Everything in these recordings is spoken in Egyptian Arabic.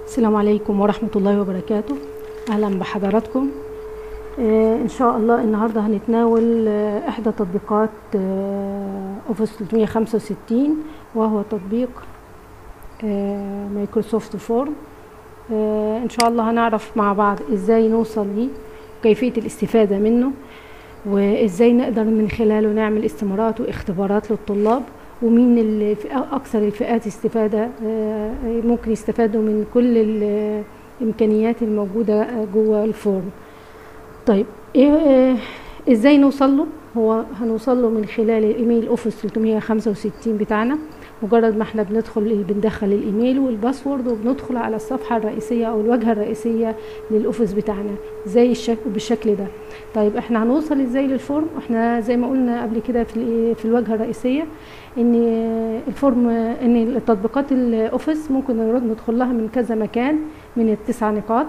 السلام عليكم ورحمة الله وبركاته أهلا بحضراتكم آه، إن شاء الله النهاردة هنتناول آه، إحدى تطبيقات آه، أوفيس 365 وهو تطبيق آه، مايكروسوفت فورم آه، إن شاء الله هنعرف مع بعض إزاي نوصل ليه وكيفية الاستفادة منه وإزاي نقدر من خلاله نعمل استمارات واختبارات للطلاب ومين اللي في أكثر الفئات استفادة آه، ممكن يستفادوا من كل ال- الإمكانيات الموجودة جوه الفورم طيب إيه آه، إزاي نوصل له هو هنوصل له من خلال الإيميل أوفيس 365 بتاعنا مجرد ما احنا بندخل بندخل الإيميل والباسورد وبندخل على الصفحة الرئيسية أو الواجهة الرئيسية للأوفيس بتاعنا زي الشكل بالشكل ده طيب احنا هنوصل ازاي للفورم احنا زي ما قلنا قبل كده في ال- في الواجهه الرئيسيه ان الفورم ان التطبيقات الاوفيس ممكن نرد- ندخل لها من كذا مكان من التسع نقاط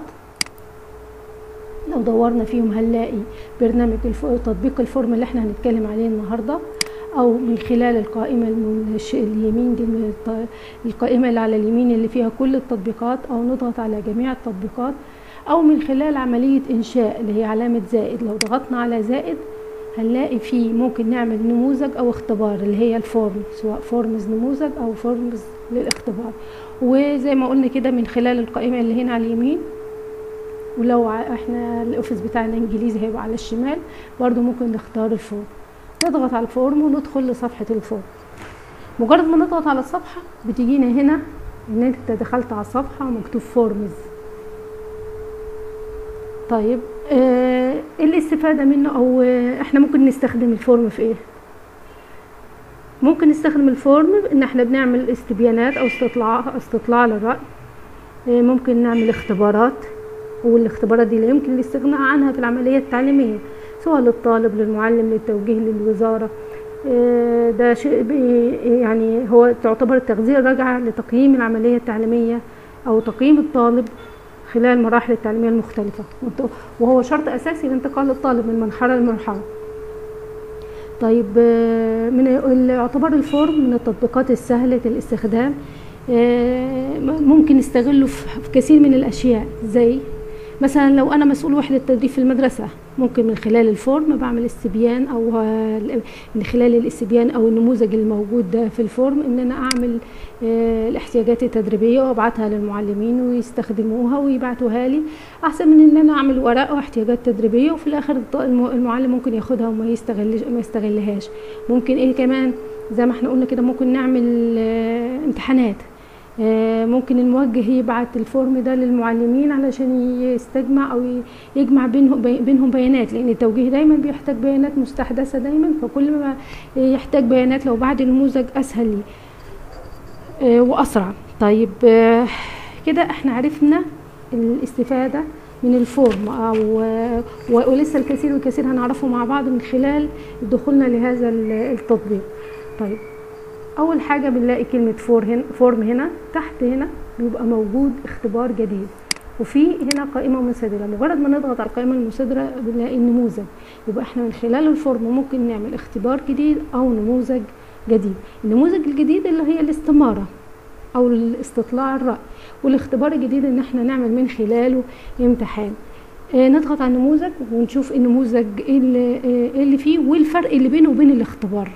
لو دورنا فيهم هنلاقي برنامج الف... تطبيق الفورم اللي احنا هنتكلم عليه النهارده او من خلال القائمه الم- الش- اليمين دي من الط- القائمه اللي على اليمين اللي فيها كل التطبيقات او نضغط على جميع التطبيقات او من خلال عمليه انشاء اللي هي علامه زائد لو ضغطنا على زائد هنلاقي فيه ممكن نعمل نموذج او اختبار اللي هي الفورم سواء فورمز نموذج او فورمز للاختبار وزي ما قلنا كده من خلال القائمه اللي هنا على اليمين ولو ع- احنا الاوفيس بتاعنا انجليزي هيبقى على الشمال برضو ممكن نختار الفورم نضغط على الفورم وندخل لصفحه الفورم مجرد ما نضغط على الصفحه بتجينا هنا ان انت دخلت على الصفحه ومكتوب فورمز طيب آه، ايه الاستفادة منه او آه، احنا ممكن نستخدم الفورم في ايه ممكن نستخدم الفورم ان احنا بنعمل استبيانات او استطلاع استطلاع للرأي آه، ممكن نعمل اختبارات والاختبارات دي لا يمكن الاستغناء عنها في العملية التعليمية سواء للطالب للمعلم للتوجيه للوزارة آه، ده شيء بي- يعني هو تعتبر التغذية الراجعة لتقييم العملية التعليمية أو تقييم الطالب خلال المراحل التعليمية المختلفة وت- وهو شرط أساسي لانتقال الطالب من مرحلة لمرحلة طيب آه، من ال- يعتبر الفورم من التطبيقات السهلة الاستخدام آه، م- ممكن نستغله في في كثير من الأشياء زي مثلا لو أنا مسؤول وحدة تدريب في المدرسة ممكن من خلال الفورم بعمل استبيان أو آه، من خلال الاستبيان أو النموذج الموجود ده في الفورم إن أنا أعمل آه، الاحتياجات التدريبية وأبعتها للمعلمين ويستخدموها ويبعتوها لي أحسن من إن أنا أعمل ورق واحتياجات تدريبية وفي الآخر الط- الم- المعلم ممكن ياخدها وما يستغلش ما يستغلهاش ممكن إيه كمان زي ما احنا قلنا كده ممكن نعمل آه، امتحانات آه، ممكن الموجه يبعت الفورم ده للمعلمين علشان يستجمع او ي- يجمع بينهم بي- بينهم بيانات لان التوجيه دايما بيحتاج بيانات مستحدثه دايما فكل ما يحتاج بيانات لو بعد النموذج اسهل ليه آه، واسرع طيب آه، كده احنا عرفنا الاستفاده من الفورم او آه، و- ولسه الكثير والكثير هنعرفه مع بعض من خلال دخولنا لهذا ال- التطبيق طيب اول حاجه بنلاقي كلمه فور هنا فورم هنا تحت هنا بيبقى موجود اختبار جديد وفي هنا قائمه منسدله مجرد ما نضغط على القائمه المنسدله بنلاقي النموذج يبقى احنا من خلال الفورم ممكن نعمل اختبار جديد او نموذج جديد النموذج الجديد اللي هي الاستماره او الاستطلاع الراي والاختبار الجديد ان احنا نعمل من خلاله امتحان آه، نضغط على النموذج ونشوف النموذج ايه اللي, آه، إيه اللي فيه والفرق اللي بينه وبين الاختبار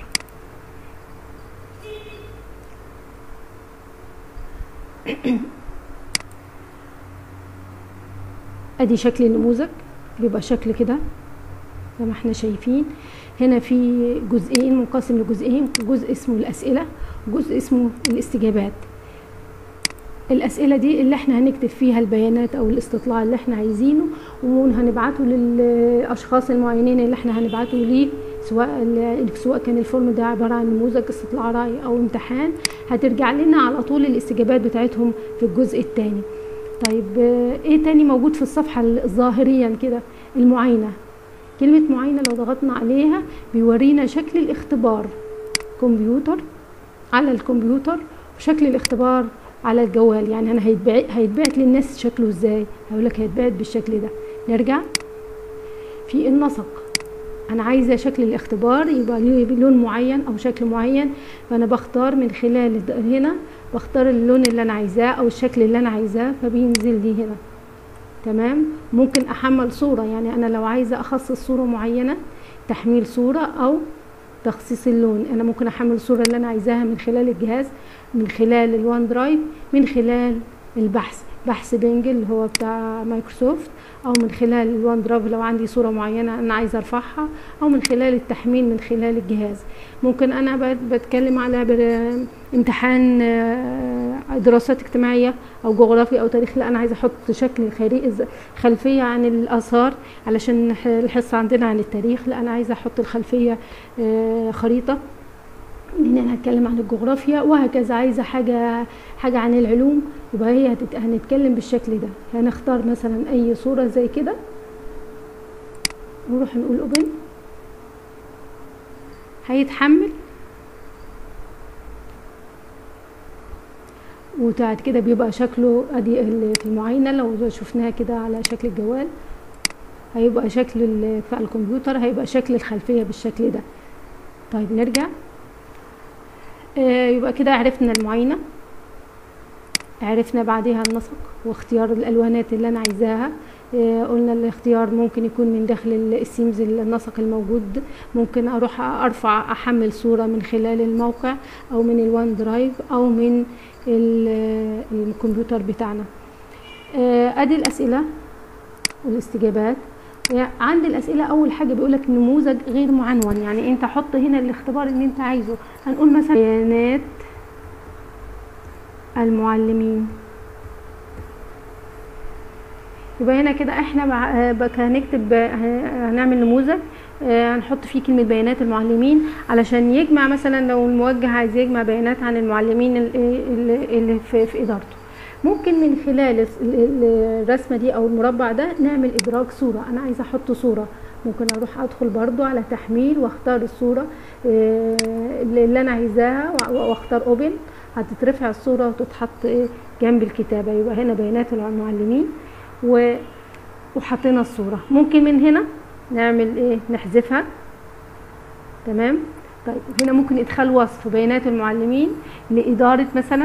ادي شكل النموذج بيبقى شكل كده زي ما احنا شايفين هنا في جزئين منقسم لجزئين جزء اسمه الاسئله وجزء اسمه الاستجابات الاسئله دي اللي احنا هنكتب فيها البيانات او الاستطلاع اللي احنا عايزينه وهنبعته للاشخاص المعينين اللي احنا هنبعته ليه سواء ال- سواء كان الفورم ده عباره عن نموذج استطلاع راي او امتحان هترجع لنا على طول الاستجابات بتاعتهم في الجزء الثاني طيب آه، ايه تاني موجود في الصفحه ظاهريا كده المعاينه كلمه معاينه لو ضغطنا عليها بيورينا شكل الاختبار كمبيوتر على الكمبيوتر وشكل الاختبار على الجوال يعني انا هيتبعت هيتبعت للناس شكله ازاي هقول لك هيتبعت بالشكل ده نرجع في النسق انا عايزه شكل الاختبار يبقى ليه لون معين او شكل معين فانا بختار من خلال الد- هنا بختار اللون اللي انا عايزاه او الشكل اللي انا عايزاه فبينزل لي هنا تمام ممكن احمل صورة يعني انا لو عايزة اخصص صورة معينة تحميل صورة او تخصيص اللون انا ممكن احمل الصورة اللي انا عايزاها من خلال الجهاز من خلال الوان درايف من خلال البحث بحث بينج اللي هو بتاع مايكروسوفت او من خلال الوان درايف لو عندي صورة معينة انا عايزة ارفعها او من خلال التحميل من خلال الجهاز ممكن انا بت- بتكلم على بر- امتحان آه، دراسات اجتماعية او جغرافيا او تاريخ لا انا عايزة احط شكل خري- خلفية عن الاثار علشان ح- الحصة عندنا عن التاريخ لا انا عايزة احط الخلفية آه، خريطة لان انا هتكلم عن الجغرافيا وهكذا عايزه حاجه حاجه عن العلوم يبقى هي هتت... هنتكلم بالشكل ده هنختار مثلا اي صوره زي كده ونروح نقول اوبن هيتحمل وبعد كده بيبقى شكله ادي ال- في المعاينه لو شفناها كده على شكل الجوال هيبقى شكل ال- بتاع الكمبيوتر هيبقى شكل الخلفيه بالشكل ده طيب نرجع آه، يبقى كده عرفنا المعاينة عرفنا بعدها النسق واختيار الالوانات اللي انا عايزاها آه، قلنا الاختيار ممكن يكون من داخل ال- السيمز النسق الموجود ممكن اروح ارفع احمل صورة من خلال الموقع او من الوان درايف او من ال- الكمبيوتر بتاعنا آه، ادي الاسئلة والاستجابات يعني عند الاسئله اول حاجه بيقولك نموذج غير معنون يعني انت حط هنا الاختبار اللي انت عايزه هنقول مثلا بيانات المعلمين يبقى هنا كده احنا مع- آه، بقى هنكتب آه، هنعمل نموذج آه، هنحط فيه كلمة بيانات المعلمين علشان يجمع مثلا لو الموجه عايز يجمع بيانات عن المعلمين ال- اللي اللي في في إدارته ممكن من خلال الس- ال- ال- الرسمة دي أو المربع ده نعمل إدراج صورة أنا عايزة أحط صورة ممكن أروح أدخل برضو على تحميل وأختار الصورة آه، اللي اللي أنا عايزاها وأ- وأختار أوبن هتترفع الصورة وتتحط إيه جنب الكتابة يبقى هنا بيانات المعلمين و وحطينا الصورة ممكن من هنا نعمل ايه نحذفها تمام طيب هنا ممكن ادخال وصف بيانات المعلمين لإدارة مثلا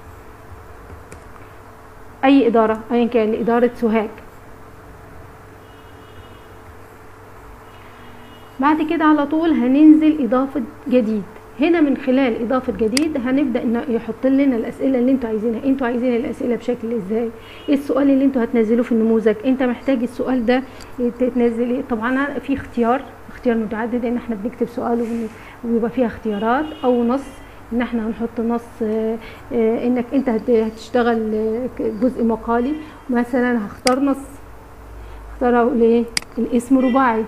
أي إدارة أيا كان لإدارة سوهاج بعد كده على طول هننزل إضافة جديد هنا من خلال إضافة جديد هنبدأ إن يحط لنا الأسئلة اللي انتوا عايزينها انتوا عايزين الأسئلة بشكل ازاي ايه السؤال اللي انتوا هتنزلوه في النموذج انت محتاج السؤال ده تنزل ايه طبعا في اختيار اختيار متعدد ان احنا بنكتب سؤال وبن- وبيبقى فيها اختيارات او نص ان احنا هنحط نص آه، آه، انك انت هت- هتشتغل آه، جزء مقالي مثلا هختار نص اختار اقول ايه الاسم رباعي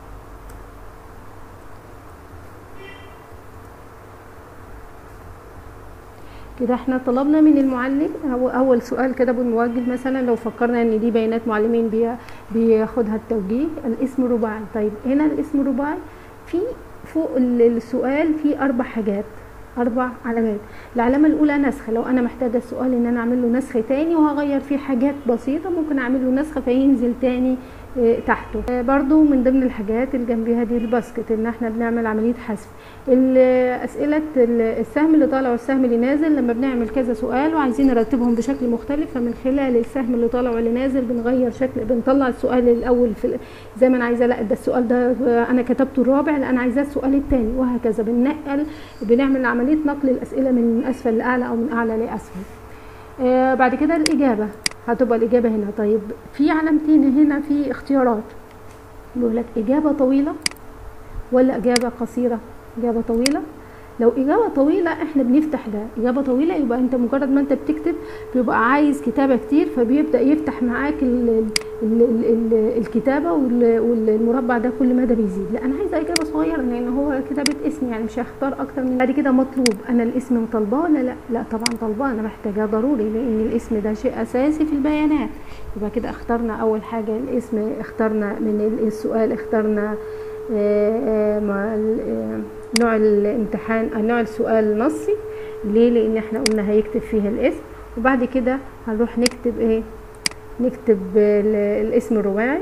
كده احنا طلبنا من المعلم هو اول سؤال كده بالموجه مثلا لو فكرنا ان دي بيانات معلمين بي- بياخدها التوجيه الاسم رباعي طيب هنا الاسم رباعي في فوق ال- السؤال في اربع حاجات اربع علامات العلامه الاولى نسخ لو انا محتاجه السؤال ان انا اعمل له نسخ تاني وهغير فيه حاجات بسيطه ممكن اعمل له نسخ فينزل تاني آه، تحته آه، برضو من ضمن الحاجات اللي جنبيها دي الباسكت ان احنا بنعمل عمليه حذف ال- اسئله ال- السهم اللي طالع والسهم اللي نازل لما بنعمل كذا سؤال وعايزين نرتبهم بشكل مختلف فمن خلال السهم اللي طالع واللي نازل بنغير شكل بنطلع السؤال الاول في ال- زي ما انا عايزاه لا ده السؤال ده انا كتبته الرابع لا انا عايزاه السؤال الثاني وهكذا بننقل بنعمل عمليه نقل الاسئله من اسفل لاعلى او من اعلى لاسفل آه بعد كده الاجابه هتبقى الاجابه هنا طيب في علامتين هنا في اختيارات بيقول لك اجابه طويله ولا اجابه قصيره اجابه طويله لو اجابه طويله احنا بنفتح ده اجابه طويله يبقى انت مجرد ما انت بتكتب بيبقى عايز كتابه كتير فبيبدا يفتح معاك ال ال ال ال الكتابه وال- والمربع ده كل مدى بيزيد لا انا عايزه اجابه صغيره لان هو كتابه اسم يعني مش هختار اكتر من بعد كده مطلوب انا الاسم مطالباه ولا لا لا طبعا طالباه انا محتاجاه ضروري لان الاسم ده شيء اساسي في البيانات يبقى كده اخترنا اول حاجه الاسم اخترنا من السؤال اخترنا آه، آه، مع ال- آه، نوع الامتحان آه، نوع السؤال نصي ليه لان احنا قلنا هيكتب فيها الاسم وبعد كده هنروح نكتب ايه نكتب ال- الاسم الرباعي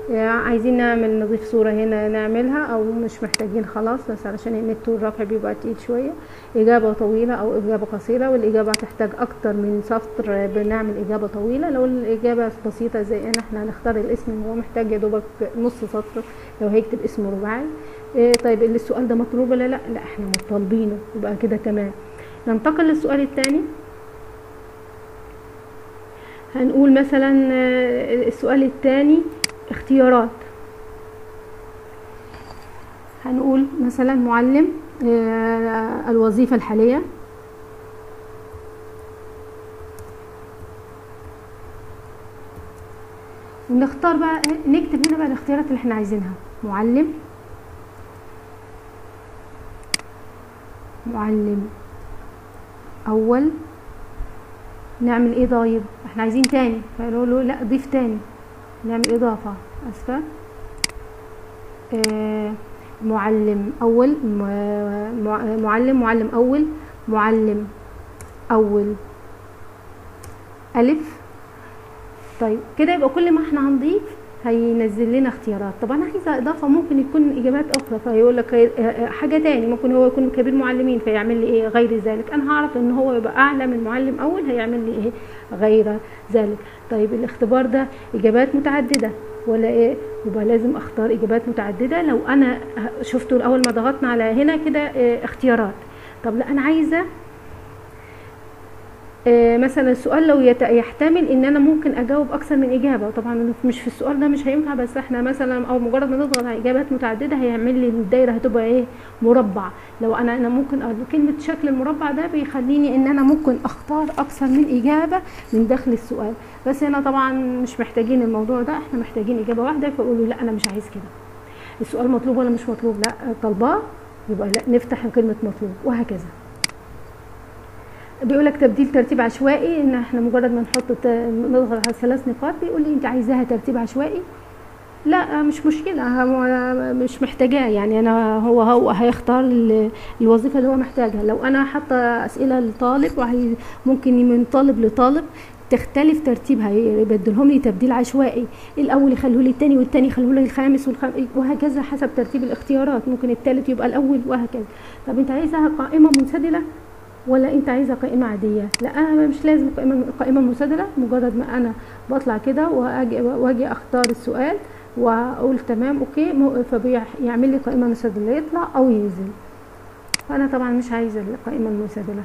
آه، عايزين نعمل نضيف صورة هنا نعملها او مش محتاجين خلاص بس علشان النت والرفع بيبقى تقيل شوية اجابة طويلة او اجابة قصيرة والاجابة هتحتاج اكتر من سطر بنعمل اجابة طويلة لو الاجابة بسيطة زي ان احنا هنختار الاسم اللي هو محتاج يا دوبك نص سطر لو هيكتب اسمه رباعي إيه طيب السؤال ده مطلوب ولا لا لا احنا طالبينه يبقى كده تمام ننتقل للسؤال الثاني هنقول مثلا آه، السؤال الثاني اختيارات هنقول مثلا معلم آه، الوظيفة الحالية ونختار بقى نكتب هنا بقى الاختيارات اللي احنا عايزينها معلم معلم اول نعمل ايه طيب احنا عايزين تاني فقالوا له لا ضيف تاني نعمل اضافة اسفة آه معلم اول م- مع- معلم معلم اول معلم اول الف طيب كده يبقى كل ما احنا هنضيف هينزل لنا اختيارات طب انا عايزه اضافه ممكن يكون اجابات اخرى فيقول لك هي- اه- اه حاجه تاني ممكن هو يكون كبير معلمين فيعمل لي ايه غير ذلك انا هعرف ان هو يبقى اعلى من معلم اول هيعمل لي ايه غير ذلك طيب الاختبار ده اجابات متعدده ولا ايه يبقى لازم اختار اجابات متعدده لو انا شفتوا اول ما ضغطنا على هنا كده اه اختيارات طب لا انا عايزه آه، مثلا السؤال لو يت- يحتمل ان انا ممكن اجاوب اكثر من اجابه طبعا مش في السؤال ده مش هينفع بس احنا مثلا او مجرد ما نضغط على اجابات متعدده هيعمل لي الدايره هتبقى ايه مربع لو انا انا ممكن أ- كلمه شكل المربع ده بيخليني ان انا ممكن اختار اكثر من اجابه من داخل السؤال بس هنا طبعا مش محتاجين الموضوع ده احنا محتاجين اجابه واحده فيقولوا لا انا مش عايز كده السؤال مطلوب ولا مش مطلوب لا طالباه يبقى لا نفتح كلمه مطلوب وهكذا بيقول لك تبديل ترتيب عشوائي ان احنا مجرد ما نحط ت- نضغط على ثلاث نقاط بيقول لي انت عايزاها ترتيب عشوائي لا مش مشكلة هو مش محتاجاه يعني أنا هو هو هيختار ال- الوظيفة اللي هو محتاجها لو أنا حاطة أسئلة لطالب وهي ممكن من طالب لطالب تختلف ترتيبها يبدلهم لي تبديل عشوائي الأول يخلوه لي التاني والتاني يخلوه لي الخامس والخامس وهكذا حسب ترتيب الاختيارات ممكن التالت يبقى الأول وهكذا طب أنت عايزها قائمة منسدلة ولا انت عايزه قائمه عاديه لا انا مش لازم قائمه قائمه منسدله مجرد ما انا بطلع كده واجي واجي اختار السؤال واقول تمام اوكي مو- فبيعمل لي قائمه منسدله يطلع او ينزل فانا طبعا مش عايزه القائمه المنسدله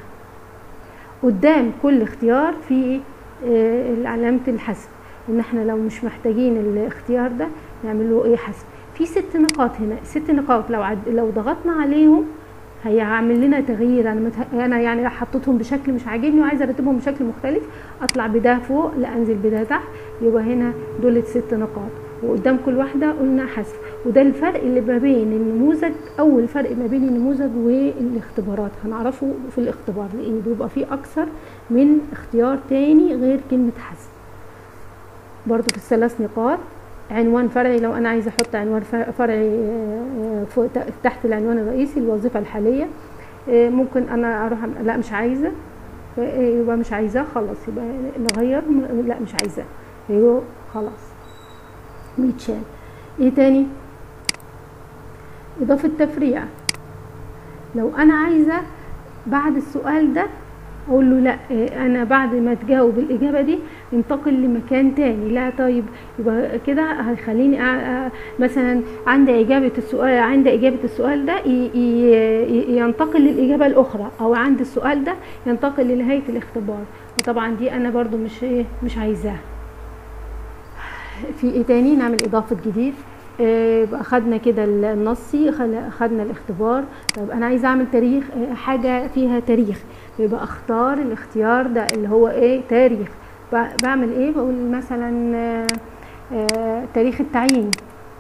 قدام كل اختيار في آه، علامه الحذف ان احنا لو مش محتاجين الاختيار ده نعمل له ايه حذف في ست نقاط هنا ست نقاط لو عد... لو ضغطنا عليهم هيعمل لنا تغيير انا مت... انا يعني حطيتهم بشكل مش عاجبني وعايزه ارتبهم بشكل مختلف اطلع بده فوق لا انزل بده تحت يبقى هنا دول ست نقاط وقدام كل واحده قلنا حذف وده الفرق اللي ما بين النموذج اول فرق ما بين النموذج والاختبارات هنعرفه في الاختبار لان بيبقى فيه اكثر من اختيار تاني غير كلمه حذف برضو في الثلاث نقاط عنوان فرعي لو انا عايزه احط عنوان ف- فرعي آه، آه، فوق ت- تحت العنوان الرئيسي الوظيفه الحاليه آه، ممكن انا اروح أعمل- لا مش عايزه ف- آه، يبقى مش عايزاه خلاص يبقى نغير م- لا مش عايزاه يبقى خلاص بيتشال ايه تاني اضافه تفريع لو انا عايزه بعد السؤال ده اقول له لا إيه، انا بعد ما تجاوب الاجابه دي انتقل لمكان تاني لا طيب يبقى كده هيخليني أ- أ- مثلا عند اجابه السؤال عند اجابه السؤال ده ي- ي- ينتقل للاجابه الاخرى او عند السؤال ده ينتقل لنهايه الاختبار وطبعا دي انا برضو مش ايه مش عايزاها في ايه تاني نعمل اضافه جديد آه، يبقى خدنا كده النصي خل- خدنا الاختبار طب انا عايزه اعمل تاريخ آه، حاجه فيها تاريخ يبقى اختار الاختيار ده اللي هو ايه تاريخ ب- بعمل ايه بقول مثلا آه، آه، تاريخ التعيين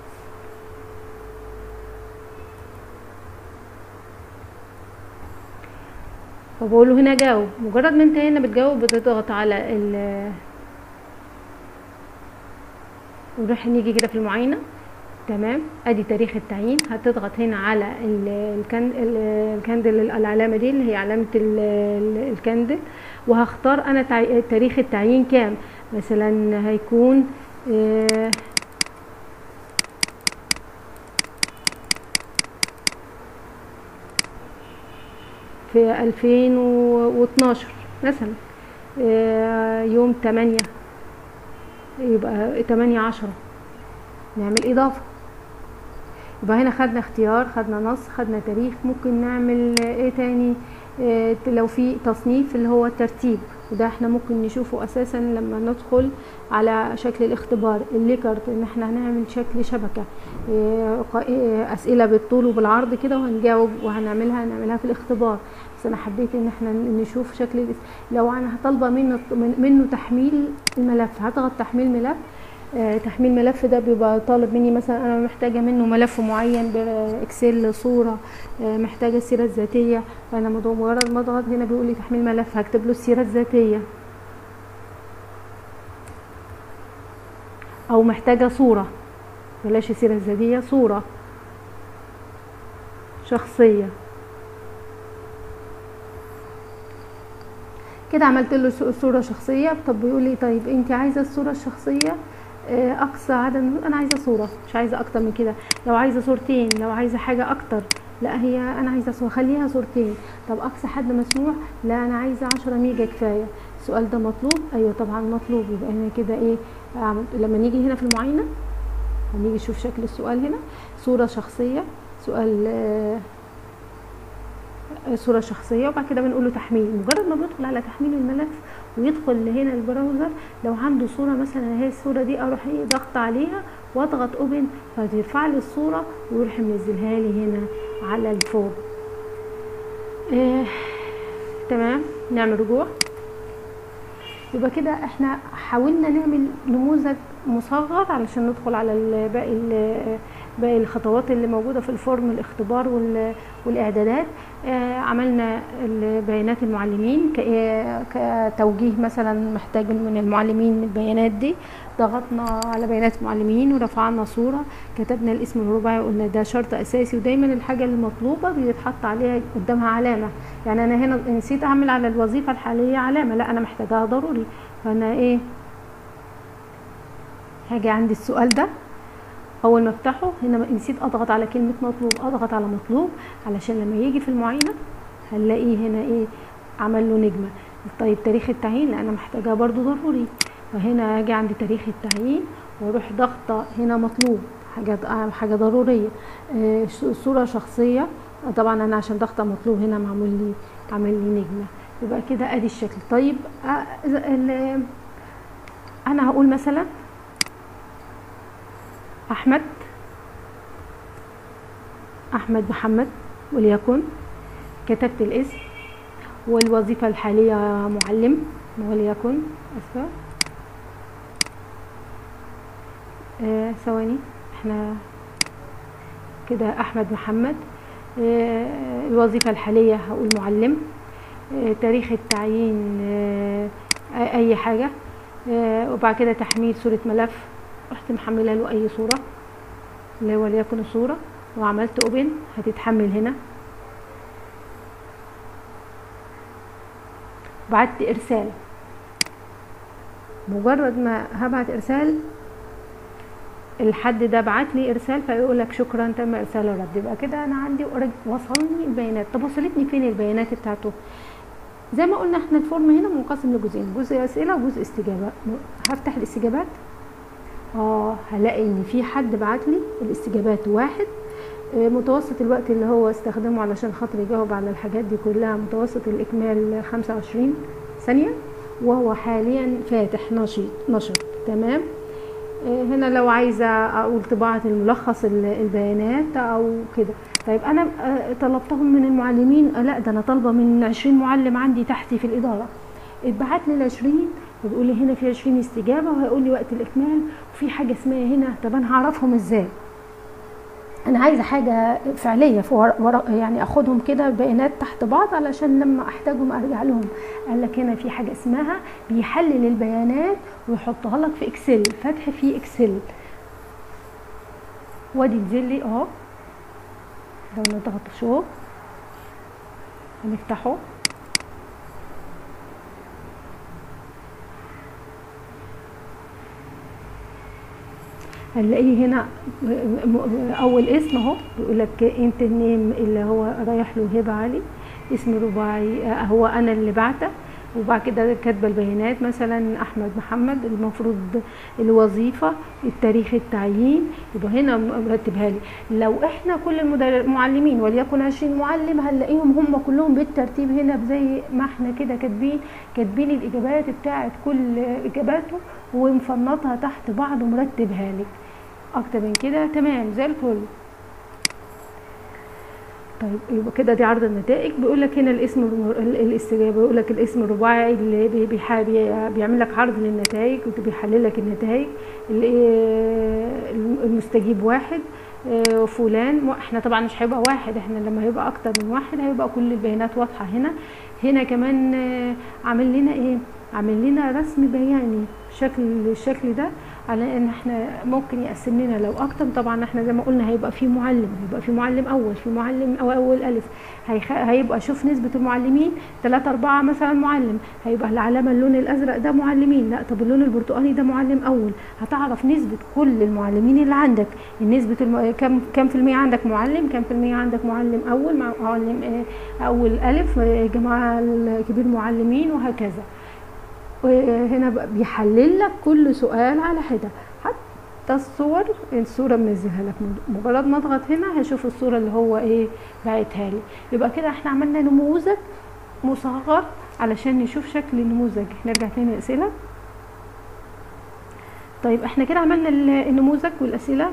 فبقول له هنا جاوب مجرد ما انت هنا بتجاوب بتضغط على ال ونروح نيجي كده في المعاينه تمام ادي تاريخ التعيين هتضغط هنا على ال- الكن- ال- الكندل العلامه دي اللي هي علامه ال- ال- الكندل وهختار انا تع- تاريخ التعيين كام مثلا هيكون آه، في 2012 مثلا آه، يوم 8 يبقى 8 10 نعمل اضافه يبقى هنا خدنا اختيار خدنا نص خدنا تاريخ ممكن نعمل آه، ايه تاني آه، لو في تصنيف اللي هو الترتيب وده احنا ممكن نشوفه اساسا لما ندخل على شكل الاختبار الليكرت ان احنا هنعمل شكل شبكة آه، قا- آه، اسئلة بالطول وبالعرض كده وهنجاوب وهنعملها هنعملها في الاختبار بس انا حبيت ان احنا نشوف شكل الاس- لو انا طالبه منه منه تحميل الملف هضغط تحميل ملف آه، تحميل ملف ده بيبقى طالب مني مثلا انا محتاجه منه ملف معين باكسل صوره آه، محتاجه السيره الذاتيه فانا مض- مجرد ما اضغط هنا بيقول لي تحميل ملف هكتب له السيره الذاتيه او محتاجه صوره بلاش السيره الذاتيه صوره شخصيه كده عملت له ص- صورة شخصية طب بيقول لي طيب انت عايزة الصورة الشخصية آه، اقصى عدد انا عايزة صورة مش عايزة اكتر من كده لو عايزة صورتين لو عايزة حاجة اكتر لا هي انا عايزة صورة خليها صورتين طب اقصى حد مسموح لا انا عايزة عشرة ميجا كفاية السؤال ده مطلوب ايوه طبعا مطلوب يبقى هنا كده ايه عملت لما نيجي هنا في المعاينة هنيجي نشوف شكل السؤال هنا صورة شخصية سؤال آه، صورة شخصية وبعد كده بنقول له تحميل مجرد ما بيدخل على تحميل الملف ويدخل هنا البراوزر لو عنده صورة مثلا هي الصورة دي اروح ايه ضغط عليها واضغط اوبن فترفع لي الصورة ويروح منزلها لي هنا على الفورم آه تمام نعمل رجوع يبقى كده احنا حاولنا نعمل نموذج مصغر علشان ندخل على ال- باقي ال- باقي الخطوات اللي موجوده في الفورم الاختبار وال- والاعدادات آه، عملنا ال- بيانات المعلمين ك- آه، كتوجيه مثلا محتاج من المعلمين البيانات دي ضغطنا على بيانات المعلمين ورفعنا صوره كتبنا الاسم الرباعي قلنا ده شرط اساسي ودايما الحاجه المطلوبه بيتحط عليها قدامها علامه يعني انا هنا نسيت اعمل على الوظيفه الحاليه علامه لا انا محتاجاها ضروري فانا ايه هاجي عندي السؤال ده اول ما افتحه هنا نسيت اضغط على كلمه مطلوب اضغط على مطلوب علشان لما يجي في المعاينه هنلاقيه هنا ايه عمل له نجمه طيب تاريخ التعيين لا انا محتاجاه برضو ضروري فهنا اجي عند تاريخ التعيين واروح ضغطه هنا مطلوب حاجه حاجه ضروريه آه، صوره شخصيه طبعا انا عشان ضغطه مطلوب هنا معمول لي عامل لي نجمه يبقى كده ادي الشكل طيب آه، إذا ال- انا هقول مثلا احمد احمد محمد وليكن كتبت الاسم والوظيفة الحالية معلم وليكن اسفة آه ثواني احنا كده احمد محمد آه الوظيفة الحالية هقول معلم آه تاريخ التعيين آه اي حاجة آه وبعد كده تحميل صورة ملف رحت محملة له اي صورة اللي هو وليكن الصورة وعملت اوبن هتتحمل هنا بعت ارسال مجرد ما هبعت ارسال الحد ده بعت لي ارسال فيقول لك شكرا تم ارسال الرد يبقى كده انا عندي already وصلني البيانات طب وصلتني فين البيانات بتاعته زي ما قلنا احنا الفورم هنا منقسم لجزئين جزء اسئله وجزء استجابه هفتح الاستجابات اه هلاقي ان في حد بعت لي الاستجابات واحد آه، متوسط الوقت اللي هو استخدمه علشان خاطر يجاوب على الحاجات دي كلها متوسط الاكمال 25 ثانيه وهو حاليا فاتح نشيط نشط تمام آه، هنا لو عايزه اقول طباعه الملخص ال- البيانات او كده طيب انا آه، طلبتهم من المعلمين آه، لا ده انا طالبه من 20 معلم عندي تحتي في الاداره اتبعت لي ال 20 وبيقول لي هنا في 20 استجابه وهيقول لي وقت الاكمال وفي حاجه اسمها هنا طب انا هعرفهم ازاي انا عايزه حاجه فعليه في ورق ورق يعني اخدهم كده بيانات تحت بعض علشان لما احتاجهم ارجع لهم قال لك هنا في حاجه اسمها بيحلل البيانات ويحطها لك في اكسل فتح في اكسل وادي نزل لي اهو لو نضغط شو هنفتحه هنلاقيه هنا م- م- اول اسم اهو بيقول لك انت النيم اللي هو رايح له هبه علي اسم رباعي آه، هو انا اللي بعته وبعد كده كاتبه البيانات مثلا احمد محمد المفروض الوظيفه التاريخ التعيين يبقى هنا مرتبها لي لو احنا كل المدر- المعلمين وليكن 20 معلم هنلاقيهم هم كلهم بالترتيب هنا زي ما احنا كده كاتبين كاتبين الاجابات بتاعه كل اجاباته ومفنطها تحت بعض ومرتبها لك اكتر من كده تمام زي الفل طيب يبقى كده دي عرض النتائج بيقول لك هنا الاسم الم- ال- الاستجابه بيقول لك الاسم الرباعي اللي بي- بيح- بي- بيعمل لك عرض للنتائج وبيحلل لك النتائج ال- آه، المستجيب واحد آه، فلان م- احنا طبعا مش هيبقى واحد احنا لما هيبقى اكتر من واحد هيبقى كل البيانات واضحه هنا هنا كمان آه، عامل لنا ايه عامل لنا رسم بياني شكل الشكل ده على ان احنا ممكن يقسم لنا لو اكتر طبعا احنا زي ما قلنا هيبقى في معلم هيبقى في معلم اول في معلم او اول الف هيخ... هيبقى شوف نسبة المعلمين 3 4 مثلا معلم هيبقى العلامة اللون الازرق ده معلمين لا طب اللون البرتقالي ده معلم اول هتعرف نسبة كل المعلمين اللي عندك نسبة الم... كم كم في المية عندك معلم كم في المية عندك معلم اول مع معلم آه، اول الف آه، جماعة الكبير معلمين وهكذا وهنا بقى بيحلل لك كل سؤال على حده حتى الصور الصوره منزلها لك مجرد ما اضغط هنا هشوف الصوره اللي هو ايه باعتها لي يبقى كده احنا عملنا نموذج مصغر علشان نشوف شكل النموذج نرجع تاني اسئله طيب احنا كده عملنا ال- النموذج والاسئله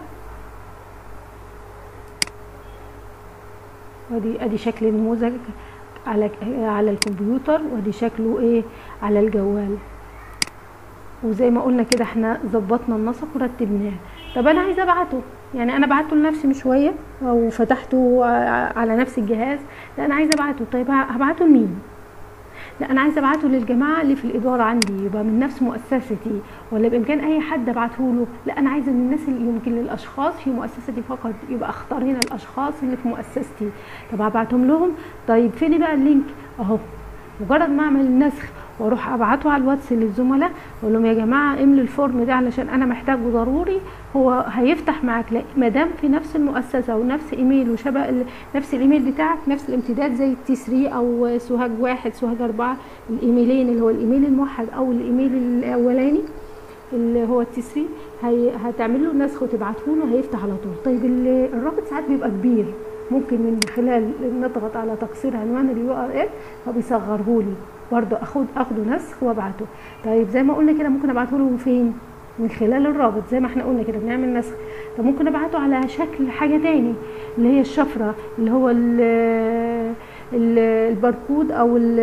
ودي ادي شكل النموذج على على الكمبيوتر ودي شكله ايه على الجوال وزي ما قلنا كده احنا ظبطنا النسق ورتبناه طب انا عايزه ابعته يعني انا بعته لنفسي من شويه او فتحته ع- على نفس الجهاز لا انا عايزه ابعته طيب هبعته لمين لا انا عايزه ابعته للجماعه اللي في الاداره عندي يبقى من نفس مؤسستي ولا بامكان اي حد ابعته له لا انا عايزه من الناس اللي يمكن للاشخاص في مؤسستي فقط يبقى اختار هنا الاشخاص اللي في مؤسستي طب هبعتهم لهم طيب فين بقى اللينك اهو مجرد ما اعمل النسخ واروح ابعته على الواتس للزملاء اقول لهم يا جماعه املوا الفورم ده علشان انا محتاجه ضروري هو هيفتح معاك لا ما دام في نفس المؤسسه ونفس ايميل وشبه ال- نفس الايميل بتاعك نفس الامتداد زي التي 3 او سوهاج واحد سوهاج اربعه الايميلين اللي هو الايميل الموحد او الايميل الاولاني اللي هو التي 3 هي هتعمل له نسخ وتبعته له هيفتح على طول طيب ال- الرابط ساعات بيبقى كبير ممكن من خلال نضغط على تقصير عنوان اليو ار ال فبيصغره لي برضه اخد اخده نسخ وابعته طيب زي ما قلنا كده ممكن ابعته له فين من خلال الرابط زي ما احنا قلنا كده بنعمل نسخ طب ممكن ابعته على شكل حاجه تاني اللي هي الشفره اللي هو ال ال الباركود او ال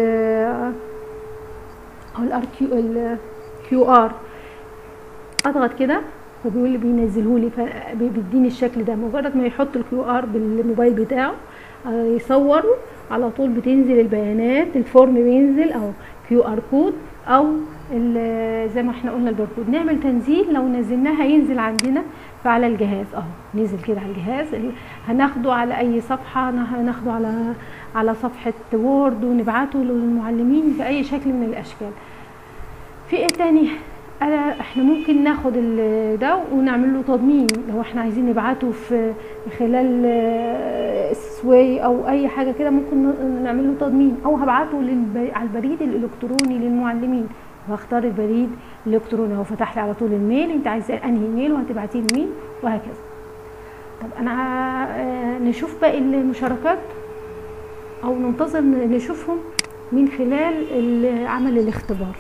او الار كيو الكيو ار اضغط كده فبيقول لي بينزله لي فبيديني الشكل ده مجرد ما يحط الكيو ار بالموبايل بتاعه آه، يصوره على طول بتنزل البيانات الفورم بينزل او كيو ار كود او ال- زي ما احنا قلنا الباركود نعمل تنزيل لو نزلناه هينزل عندنا فعلى الجهاز اهو نزل كده على الجهاز ال- هناخده على اي صفحه نه- هناخده على على صفحه وورد ونبعته للمعلمين باي شكل من الاشكال في ايه تاني أنا احنا ممكن ناخد ال- ده ونعمل له تضمين لو احنا عايزين نبعته في خلال آه، سواي او اي حاجه كده ممكن ن- نعمل له تضمين او هبعته للب... على البريد الالكتروني للمعلمين واختار البريد الالكتروني هو فتح لي على طول الميل انت عايزه انهي ميل وهتبعتيه لمين وهكذا طب انا آه، نشوف باقي المشاركات او ننتظر ن- نشوفهم من خلال ال- عمل الاختبار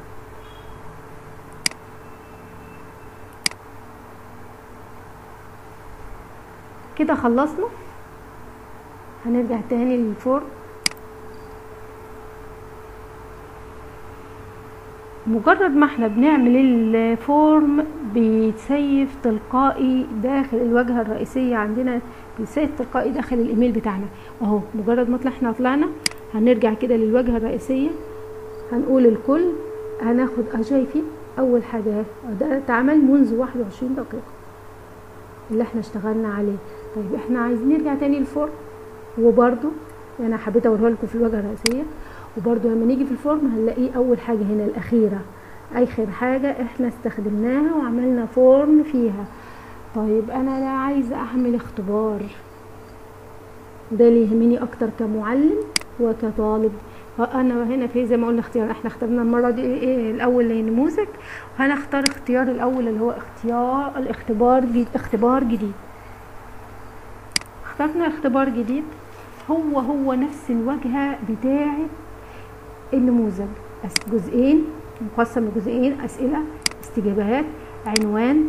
كده خلصنا هنرجع تاني للفورم مجرد ما احنا بنعمل الفورم بيتسيف تلقائي داخل الواجهة الرئيسية عندنا بيتسيف تلقائي داخل الايميل بتاعنا اهو مجرد ما طلع- احنا طلعنا هنرجع كده للواجهة الرئيسية هنقول الكل هناخد اه شايفين اول حاجة ده اتعمل منذ 21 دقيقة اللي احنا اشتغلنا عليه طيب احنا عايزين نرجع تاني للفورم وبرده انا حبيت اوريها لكم في الواجهه الرئيسيه وبرده لما نيجي في الفورم هنلاقيه اول حاجه هنا الاخيره اخر حاجه احنا استخدمناها وعملنا فورم فيها طيب انا لا عايزه اعمل اختبار ده اللي يهمني اكتر كمعلم وكطالب انا هنا في زي ما قلنا اختيار احنا اخترنا المره دي ايه, إيه الاول نموذج وهنختار اختيار الاول اللي هو اختيار الاختبار جديد اختبار جديد اخترنا اختبار جديد هو هو نفس الواجهه بتاعه النموذج جزئين مقسم لجزئين اسئله استجابات عنوان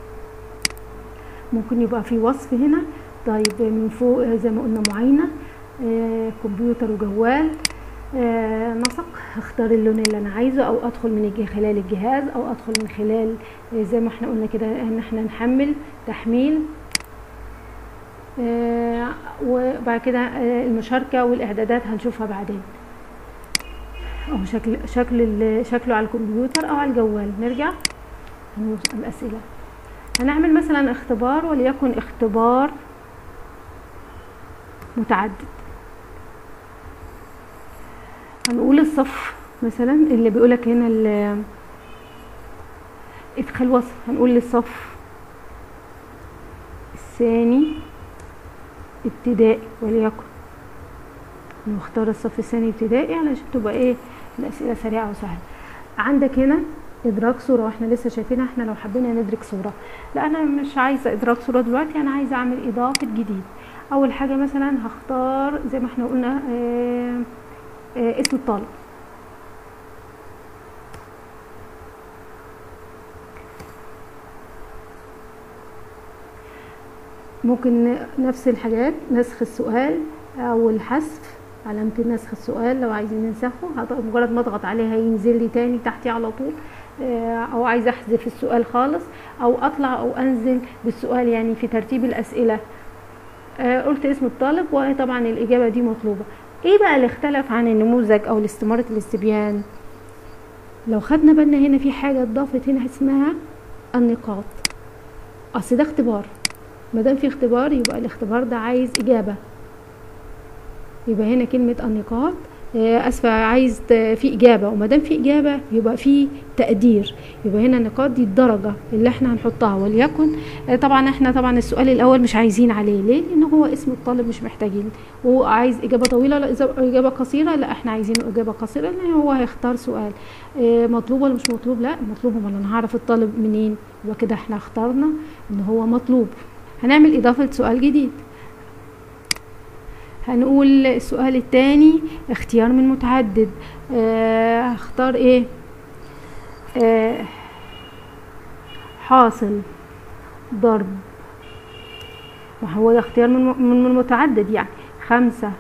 ممكن يبقى في وصف هنا طيب من فوق زي ما قلنا معاينه آه كمبيوتر وجوال آه نسق اختار اللون اللي انا عايزه او ادخل من خلال الجهاز او ادخل من خلال آه زي ما احنا قلنا كده ان احنا نحمل تحميل آه وبعد كده آه المشاركه والاعدادات هنشوفها بعدين اهو شكل شكل شكله على الكمبيوتر او على الجوال نرجع الاسئله هنعمل مثلا اختبار وليكن اختبار متعدد هنقول الصف مثلا اللي بيقولك هنا ادخل وصف هنقول للصف الثاني ابتدائي وليكن نختار الصف الثاني ابتدائي علشان تبقى ايه الاسئله سريعه وسهله عندك هنا ادراك صوره واحنا لسه شايفينها احنا لو حبينا ندرك صوره لا انا مش عايزه ادراك صوره دلوقتي انا عايزه اعمل اضافه جديد اول حاجه مثلا هختار زي ما احنا قلنا آآ آآ اسم الطالب ممكن نفس الحاجات نسخ السؤال او الحذف علامة نسخ السؤال لو عايزين ننسخه مجرد ما اضغط عليه هينزل لي تاني تحتيه على طول او عايزه احذف السؤال خالص او اطلع او انزل بالسؤال يعني في ترتيب الاسئله قلت اسم الطالب وطبعا الاجابه دي مطلوبه ايه بقى اللي اختلف عن النموذج او استماره الاستبيان لو خدنا بالنا هنا في حاجه اتضافت هنا اسمها النقاط اصل ده اختبار ما دام في اختبار يبقى الاختبار ده عايز اجابه يبقى هنا كلمه النقاط اسفه عايز في اجابه وما دام في اجابه يبقى في تقدير يبقى هنا النقاط دي الدرجه اللي احنا هنحطها وليكن طبعا احنا طبعا السؤال الاول مش عايزين عليه ليه لان هو اسم الطالب مش محتاجين وهو عايز اجابه طويله لا اجابه قصيره لا احنا عايزينه اجابه قصيره لان هو هيختار سؤال مطلوب ولا مش مطلوب لا مطلوب امال انا هعرف الطالب منين يبقى كده احنا اخترنا ان هو مطلوب هنعمل اضافه سؤال جديد هنقول السؤال الثاني اختيار من متعدد هختار اه ايه اه حاصل ضرب وهو اختيار من من متعدد يعني خمسة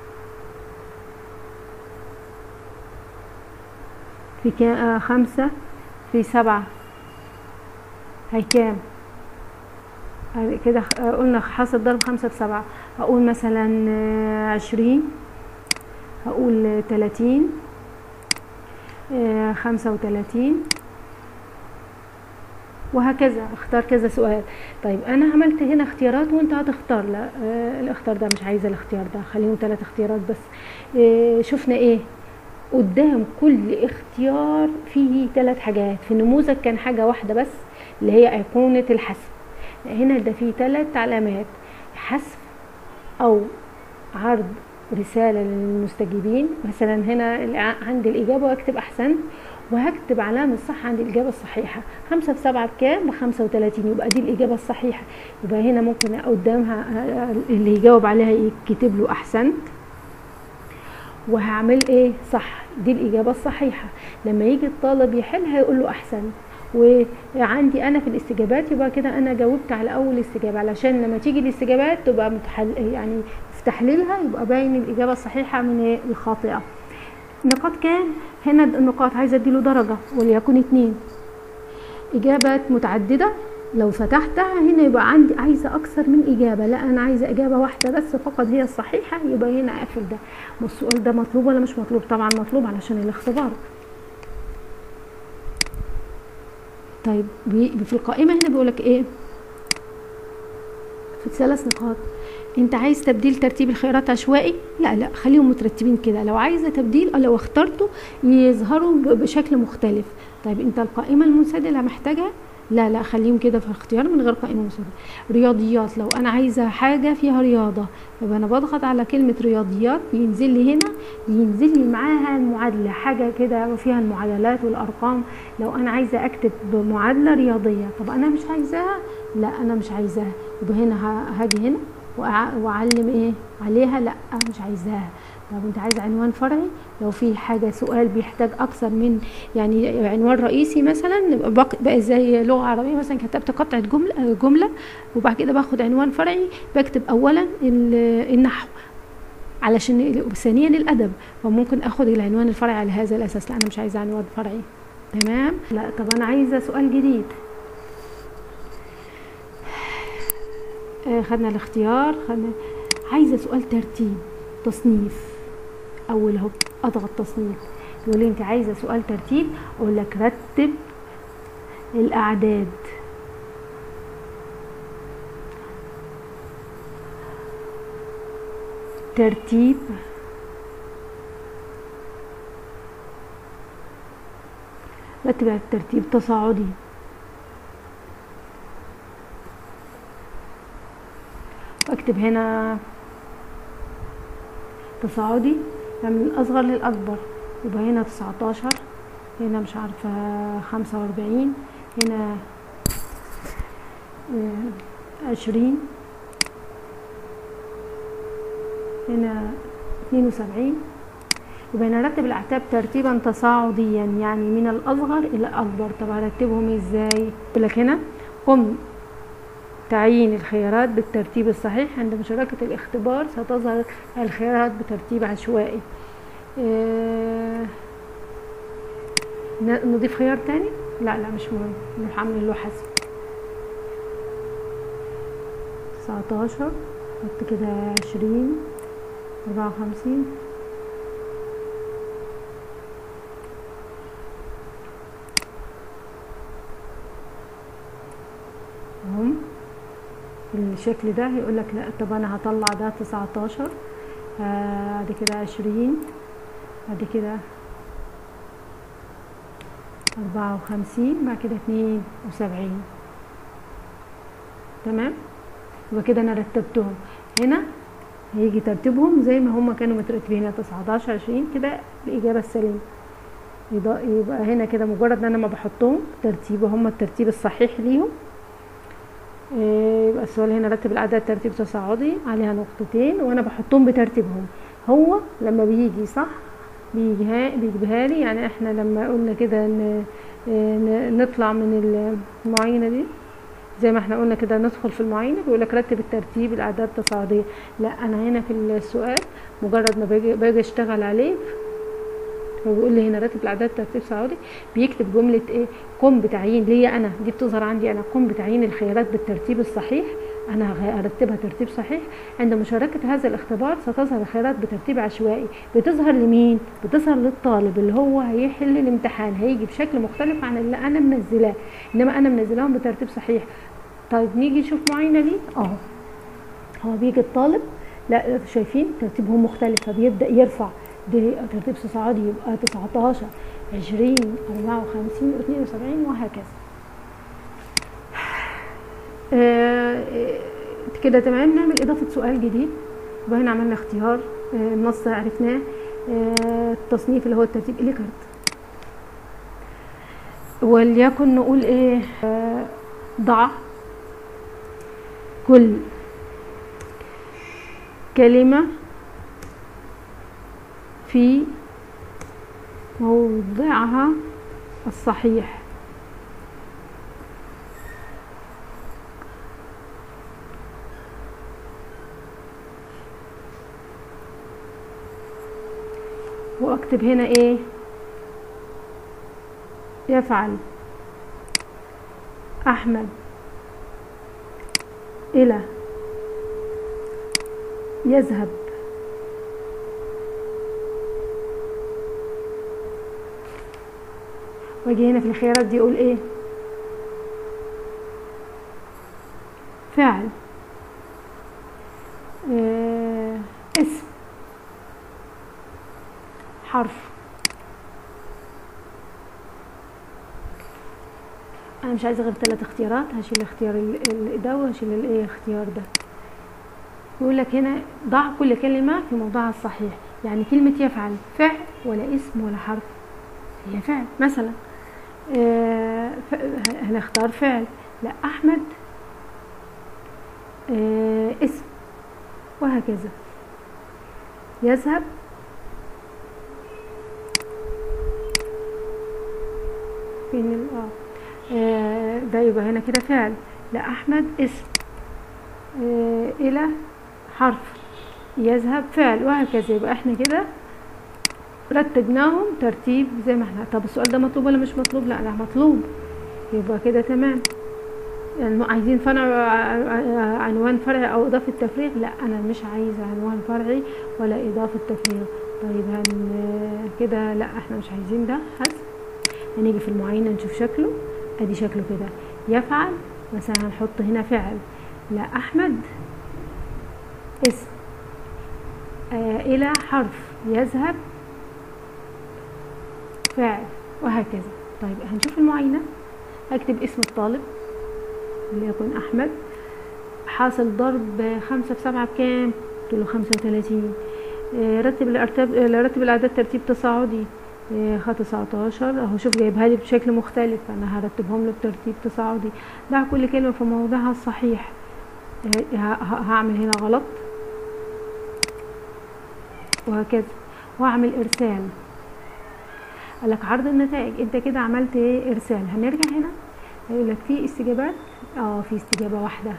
في كام آه خمسة في سبعة هي كام كده قلنا حاصل ضرب خمسة في سبعة هقول مثلا عشرين هقول تلاتين خمسة وتلاتين وهكذا اختار كذا سؤال طيب انا عملت هنا اختيارات وانت هتختار لا الاختيار ده مش عايزه الاختيار ده خليهم ثلاث اختيارات بس شفنا ايه قدام كل اختيار فيه ثلاث حاجات في النموذج كان حاجه واحده بس اللي هي ايقونه الحذف هنا ده فيه ثلاث علامات حذف او عرض رسالة للمستجيبين مثلا هنا عند الإجابة واكتب أحسنت وهكتب علامة صح عند الإجابة الصحيحة خمسة في سبعة بكام؟ بخمسة وتلاتين يبقى دي الإجابة الصحيحة يبقى هنا ممكن قدامها اللي يجاوب عليها يكتب له أحسنت وهعمل ايه صح دي الإجابة الصحيحة لما يجي الطالب يحل هيقول له أحسنت وعندي انا في الاستجابات يبقى كده انا جاوبت على اول استجابه علشان لما تيجي الاستجابات تبقى متحل يعني في تحليلها يبقى باين الاجابه الصحيحه من الخاطئه نقاط كام هنا النقاط عايزه اديله درجه وليكن اتنين اجابات متعدده لو فتحتها هنا يبقى عندي عايزه اكثر من اجابه لا انا عايزه اجابه واحده بس فقط هي الصحيحه يبقى هنا اقفل ده والسؤال ده مطلوب ولا مش مطلوب طبعا مطلوب علشان الاختبار طيب في القائمة هنا بيقولك ايه في ثلاث نقاط انت عايز تبديل ترتيب الخيارات عشوائي لا لا خليهم مترتبين كده لو عايزه تبديل او لو اخترته يظهروا ب- بشكل مختلف طيب انت القائمه المنسدله محتاجها لا لا خليهم كده في اختيار من غير قائمه منسدله رياضيات لو انا عايزه حاجه فيها رياضه يبقى انا بضغط على كلمه رياضيات بينزل لي هنا بينزل لي معاها المعادله حاجه كده فيها المعادلات والارقام لو انا عايزه اكتب معادله رياضيه طب انا مش عايزاها لا انا مش عايزاها يبقى هنا ه- هاجي هنا وأع- واعلم ايه عليها لا مش عايزاها طب انت عايز عنوان فرعي لو في حاجه سؤال بيحتاج اكثر من يعني عنوان رئيسي مثلا يبقى بق- بقى زي لغه عربيه مثلا كتبت قطعه جمله جمله وبعد كده باخد عنوان فرعي بكتب اولا ال- النحو علشان ثانيا الادب فممكن اخد العنوان الفرعي على هذا الاساس لا انا مش عايزه عنوان فرعي تمام لا طب انا عايزه سؤال جديد آه، خدنا الاختيار خدنا عايزه سؤال ترتيب تصنيف اول اهو اضغط تصنيف يقول لي انت عايزه سؤال ترتيب اقول لك رتب الاعداد ترتيب رتب على الترتيب تصاعدي واكتب هنا تصاعدي يعني من الأصغر للأكبر يبقى هنا تسعتاشر هنا مش عارفة خمسة وأربعين هنا آه، عشرين هنا اتنين وسبعين يبقى نرتب الأعتاب ترتيبا تصاعديا يعني من الأصغر إلى الأكبر طب هرتبهم ازاي؟ يقول لك هنا قم تعيين الخيارات بالترتيب الصحيح عند مشاركة الاختبار ستظهر الخيارات بترتيب عشوائي آه، ن- نضيف خيار تاني لا لا مش مهم نروح عاملين له حسب 19 حط كده 20 54 هم بالشكل ده هيقول لك لا طب انا هطلع ده 19 آه، بعد كده 20 بعد كده 54 بعد كده 72 تمام يبقى كده انا رتبتهم هنا هيجي ترتيبهم زي ما هما كانوا مترتبين هنا 19 20 كده الاجابه السليمه يبقى يبقى هنا كده مجرد ان انا ما بحطهم ترتيب هم الترتيب الصحيح ليهم إيه، يبقى السؤال هنا رتب الاعداد ترتيب تصاعدي عليها نقطتين وانا بحطهم بترتيبهم هو لما بيجي صح بيجيها بيجيبها لي يعني احنا لما قلنا كده ن- ن- نطلع من المعاينه دي زي ما احنا قلنا كده ندخل في المعاينه بيقول لك رتب الترتيب الاعداد تصاعديه لا انا هنا في السؤال مجرد ما باجي باجي اشتغل عليه هو بيقول لي هنا راتب الاعداد ترتيب صعودي بيكتب جمله ايه قم بتعيين ليا انا دي بتظهر عندي انا قم بتعيين الخيارات بالترتيب الصحيح انا هغ- هرتبها ترتيب صحيح عند مشاركه هذا الاختبار ستظهر الخيارات بترتيب عشوائي بتظهر لمين بتظهر للطالب اللي هو هيحل الامتحان هيجي بشكل مختلف عن اللي انا منزلاه انما انا منزلاهم بترتيب صحيح طيب نيجي نشوف معاينه دي اهو هو بيجي الطالب لا شايفين ترتيبهم مختلف فبيبدا يرفع ده ترتيب تصاعدي يبقى 19 20 54 72 وهكذا آه، آه، كده تمام نعمل اضافه سؤال جديد يبقى هنا عملنا اختيار آه، النص عرفناه آه، التصنيف اللي هو الترتيب اليكارت وليكن نقول ايه آه، ضع كل كلمة في موضعها الصحيح واكتب هنا ايه يفعل احمد الى يذهب واجي هنا في الخيارات دي اقول ايه فعل آه اسم حرف انا مش عايزه غير ثلاث اختيارات هشيل الاختيار ال- ال- ده وهشيل الايه الاختيار ده يقول لك هنا ضع كل كلمه في موضعها الصحيح يعني كلمه يفعل فعل ولا اسم ولا حرف هي فعل مثلا آه ف- هنختار فعل لا احمد آه اسم وهكذا يذهب فين ال- اه آه، ده يبقى هنا كده فعل لا احمد اسم آه الى حرف يذهب فعل وهكذا يبقى احنا كده رتبناهم ترتيب زي ما احنا طب السؤال ده مطلوب ولا مش مطلوب لا ده مطلوب يبقى كده تمام يعني عايزين فرع عنوان فرعي او اضافه تفريغ لا انا مش عايزه عنوان فرعي ولا اضافه تفريغ طيب هن كده لا احنا مش عايزين ده حذف هنيجي في المعاينه نشوف شكله ادي شكله كده يفعل مثلا هنحط هنا فعل لا احمد اسم آه الى حرف يذهب فاعل وهكذا طيب هنشوف المعاينه هكتب اسم الطالب وليكن احمد حاصل ضرب خمسة في سبعة بكام قلت له خمسة وتلاتين آه، رتب الارتب آه، رتب الاعداد ترتيب تصاعدي آه، خط 19 اهو شوف جايبها لي بشكل مختلف انا هرتبهم له بترتيب تصاعدي ضع كل كلمه في موضعها الصحيح آه، ه- ه- هعمل هنا غلط وهكذا واعمل ارسال قال لك عرض النتائج انت كده عملت ايه ارسال هنرجع هنا هيقول لك في استجابات اه في استجابه واحده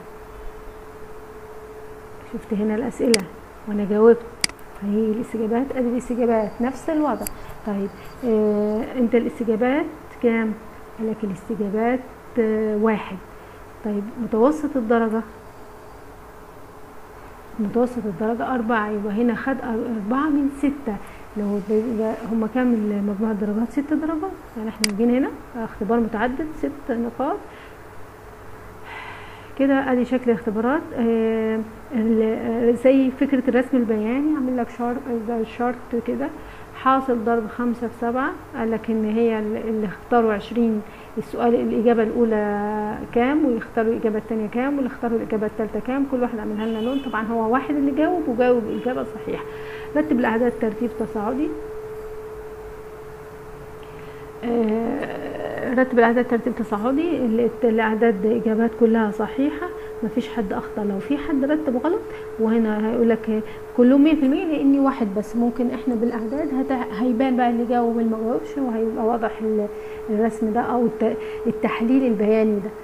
شفت هنا الاسئله وانا جاوبت هي الاستجابات ادي الاستجابات نفس الوضع طيب آه انت الاستجابات كام قال لك الاستجابات آه واحد طيب متوسط الدرجه متوسط الدرجة أربعة يبقى هنا خد أر- أربعة من ستة لو ب- هما كام مجموع الدرجات ست درجات يعني احنا جينا هنا اختبار متعدد ست نقاط كده ادي شكل الاختبارات آه ال- آه، زي فكرة الرسم البياني عامل لك شارت زي شارت كده حاصل ضرب خمسة في سبعة قال لك ان هي ال- اللي اختاروا عشرين السؤال الإجابة الأولى كام ويختاروا الإجابة التانية كام واللي اختاروا الإجابة التالتة كام كل واحد عملها لنا لون طبعا هو واحد اللي جاوب وجاوب الإجابة صحيحة رتب الأعداد ترتيب تصاعدي آه، رتب الأعداد ترتيب تصاعدي ال- الأعداد إجابات كلها صحيحة مفيش حد أخطأ لو في حد رتب غلط وهنا هيقول لك كلهم 100% لأني واحد بس ممكن إحنا بالأعداد هت- هيبان بقى اللي جاوب واللي ما جاوبش وهيبقى واضح ال- الرسم ده أو الت- التحليل البياني ده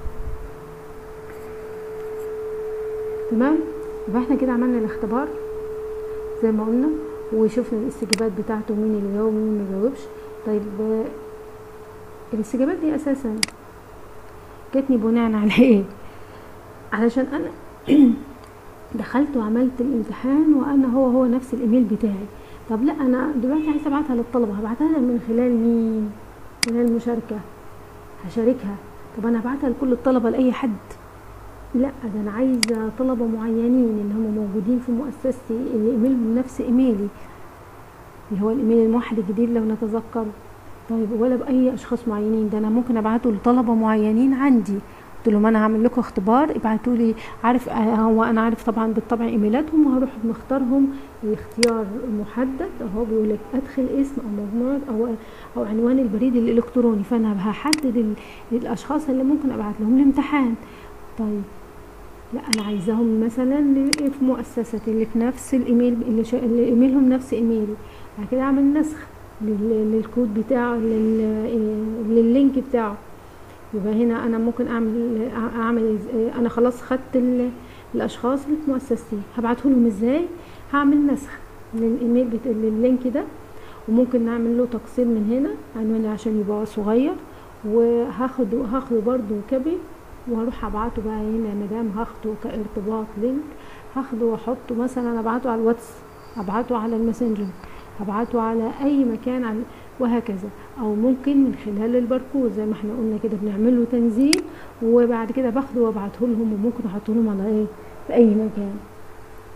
تمام يبقى احنا كده عملنا الاختبار زي ما قلنا وشفنا الاستجابات بتاعته مين اللي جاوب ومين ما جاوبش طيب آه، الاستجابات دي اساسا جاتني بناء على ايه علشان انا دخلت وعملت الامتحان وانا هو هو نفس الايميل بتاعي طب لا انا دلوقتي عايزه ابعتها للطلبه هبعتها لها من خلال مين من خلال المشاركه هشاركها طب انا هبعتها لكل الطلبه لاي حد لا ده انا عايزه طلبه معينين اللي هم موجودين في مؤسستي اللي ايميلهم نفس ايميلي اللي هو الايميل الموحد الجديد لو نتذكر طيب ولا باي اشخاص معينين ده انا ممكن ابعته لطلبه معينين عندي قلت لهم انا هعمل لكم اختبار ابعتوا لي عارف آه، هو انا عارف طبعا بالطبع ايميلاتهم وهروح مختارهم اختيار محدد اهو بيقول لك ادخل اسم او مجموعه او او عنوان البريد الالكتروني فانا هحدد ال- الاشخاص اللي ممكن ابعت لهم الامتحان طيب لا انا عايزاهم مثلا ل- في مؤسستي اللي في نفس الايميل اللي, شا... اللي ايميلهم نفس ايميلي بعد كده اعمل نسخ لل... للكود بتاعه لل... لللينك بتاعه يبقى هنا انا ممكن اعمل اعمل إز- انا خلاص خدت ال... الاشخاص اللي في مؤسستي هبعته لهم ازاي هعمل نسخ للايميل بت... لللينك ده وممكن نعمل له تقسيم من هنا عنوان عشان يبقى صغير وهاخده هاخده برضو كبي وهروح ابعته بقى هنا مادام هاخده كارتباط لينك هاخده واحطه مثلا ابعته على الواتس ابعته على الماسنجر هبعته على اي مكان على وهكذا او ممكن من خلال الباركود زي ما احنا قلنا كده بنعمل له تنزيل وبعد كده باخده وابعته لهم وممكن احطه لهم على ايه في اي مكان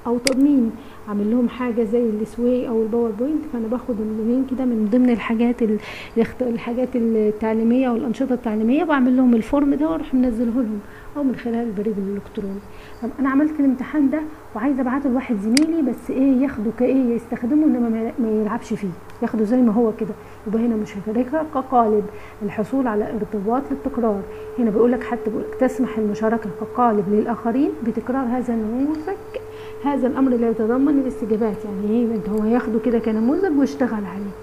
او تضمين عامل لهم حاجه زي السواي او الباوربوينت فانا باخد اللينك ده من ضمن الحاجات ال- الاخت- الحاجات التعليميه والانشطه التعليميه بعمل لهم الفورم ده واروح منزله لهم او من خلال البريد الالكتروني طب انا عملت الامتحان ده وعايزه ابعته لواحد زميلي بس ايه ياخده كايه يستخدمه انما ما- ما يلعبش فيه ياخده زي ما هو كده يبقى هنا مشاركه كقالب الحصول على ارتباط للتكرار هنا بيقول لك حتى بيقول لك تسمح المشاركه كقالب للاخرين بتكرار هذا النموذج هذا الامر لا يتضمن الاستجابات يعني ايه انت هو ياخده كده كنموذج ويشتغل عليه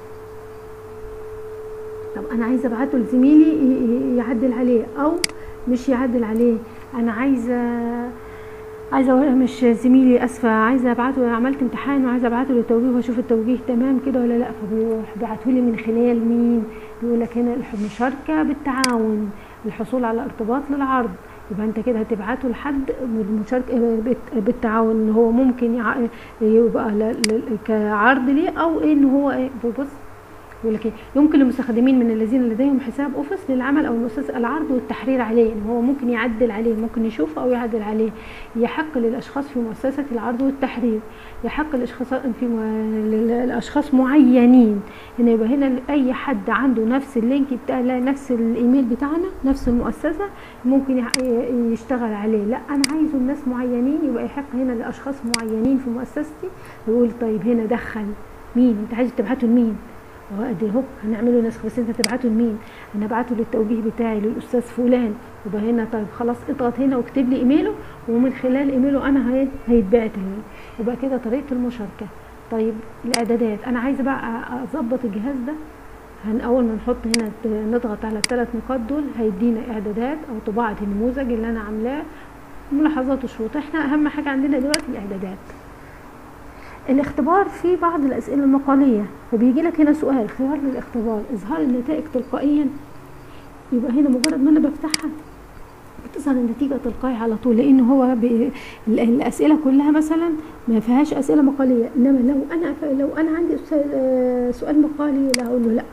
طب انا عايزه ابعته لزميلي ي- ي- يعدل عليه او مش يعدل عليه انا عايزه عايزه أقول- مش زميلي اسفه عايزه ابعته عملت امتحان وعايزه ابعته للتوجيه واشوف التوجيه تمام كده ولا لا فبيروح بعته لي من خلال مين يقول لك هنا الح- المشاركه بالتعاون الحصول على ارتباط للعرض يبقى انت كده هتبعته لحد بالمشاركه بالت- بالتعاون ان هو ممكن يع- يبقى ل- ل- كعرض ليه او ان هو ايه بص يقول لك ايه يمكن للمستخدمين من الذين لديهم حساب اوفيس للعمل او المؤسسه العرض والتحرير عليه ان هو ممكن يعدل عليه ممكن يشوفه او يعدل عليه يحق للاشخاص في مؤسسه العرض والتحرير يحق للاشخاص في م... للاشخاص معينين هنا يبقى هنا اي حد عنده نفس اللينك بتاع لا، نفس الايميل بتاعنا نفس المؤسسه ممكن يح- ي- يشتغل عليه لا انا عايزه الناس معينين يبقى يحق هنا لاشخاص معينين في مؤسستي يقول طيب هنا دخل مين انت عايز تبعته لمين هو ادي اهو هنعمله نسخ بس انت تبعته لمين انا ابعته للتوجيه بتاعي للاستاذ فلان يبقى هنا طيب خلاص اضغط هنا واكتب لي ايميله ومن خلال ايميله انا هي هيتبعت لي يبقى كده طريقه المشاركه طيب الاعدادات انا عايزه بقى اظبط الجهاز ده هن اول ما نحط هنا ت- نضغط على الثلاث نقاط دول هيدينا اعدادات او طباعه النموذج اللي انا عاملاه ملاحظات وشروط احنا اهم حاجه عندنا دلوقتي الاعدادات الاختبار فيه بعض الاسئله المقاليه فبيجي لك هنا سؤال خيار للاختبار اظهار النتائج تلقائيا يبقى هنا مجرد ما انا بفتحها بتظهر النتيجه تلقائي على طول لان هو ب... ال- الاسئله كلها مثلا ما فيهاش اسئله مقاليه انما لو انا لو انا عندي سؤال- آه، سؤال مقالي لا اقول له لا